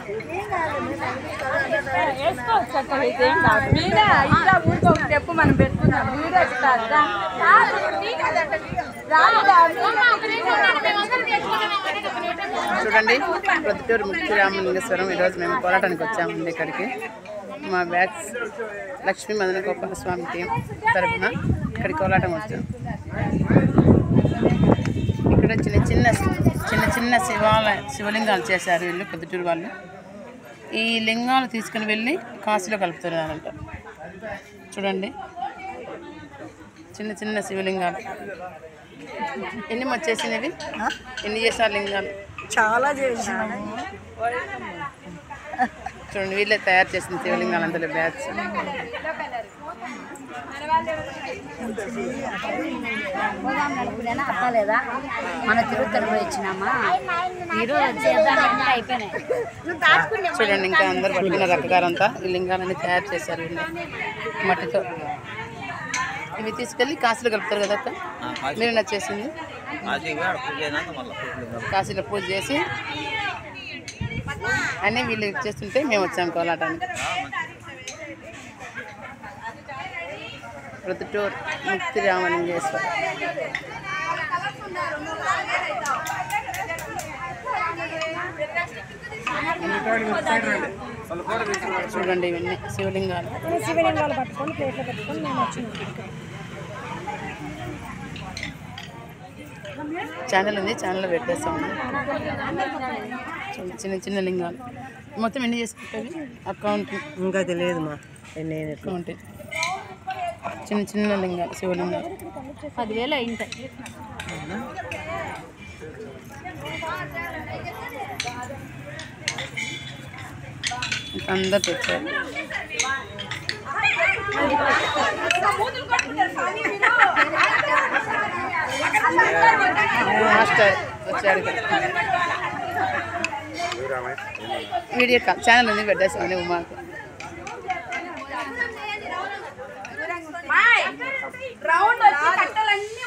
వేసుకోవచ్చు అక్క ఇదేం కాదు మీరే ఇట్లా ఊరికి ఒక స్టెప్ మనం పెట్టుకున్నాం మీరే ఇస్తారు రా. రాదా? చూడండి ప్రొద్దుటూరు ముక్తి రామలింగేశ్వరం ఈరోజు మేము పోరాటానికి వచ్చామండి ఇక్కడికి మా బ్యాగ్స్ లక్ష్మీ మదన గోపాల స్వామి టీం తరఫున ఇక్కడికి కోలాటం వచ్చాం ఇక్కడ చిన్న చిన్న చిన్న చిన్న శివాలయ శివలింగాలు చేశారు వీళ్ళు పొద్దుటూరు వాళ్ళు ఈ లింగాలు తీసుకుని వెళ్ళి కాశీలో కలుపుతున్నారంట చూడండి చిన్న చిన్న శివలింగాలు ఎన్ని వచ్చేసినవి ఎన్ని చేశారు లింగాలు చాలా చేసినాము చూడండి వీళ్ళే తయారు చేసిన శివలింగాలు అందులో బ్యాగ్స్ నడుపులేనా అక్కలేదా మన తిరుపతి పోయి వచ్చినామా ఈరోజు చేద్దామంటే అయిపోయినాయి చూడండి ఇంకా అందరు పట్టుకున్న రకగారంతా ఈ లింగాలన్నీ తయారు చేశారు వీళ్ళు మట్టితో ఇవి తీసుకెళ్ళి కాశీలో కలుపుతారు కదా అక్క మీరు నచ్చేసింది కాశీలో పూజ చేసి అన్నీ వీళ్ళు చేస్తుంటే మేము వచ్చాం కోలాటానికి ప్రొద్దుటూరు ముక్తి రామలింగేశ్వర చూడండి ఇవన్నీ శివలింగాలు శివలింగాలు పట్టుకొని ప్లేట్లో పెట్టుకొని మేము వచ్చినాం ఛానల్ ఉంది ఛానల్లో పెట్టేస్తాము చూడండి, చిన్న చిన్న లింగాలు మొత్తం ఎన్ని చేసుకుంటుంది అకౌంట్ ఇంకా తెలియదు మా నేను అకౌంట్ చిన్న చిన్న లింగాలు శివలింగాలు పదివేలు అయింటాయి ఇంకా అందరు తెచ్చారు మాస్టర్ వచ్చాడు ఇక్కడ వీడియో కా- ఛానల్ ఉంది పెట్టేస్తామని ఉమాకు రౌండ్ వచ్చి కట్టలన్నీ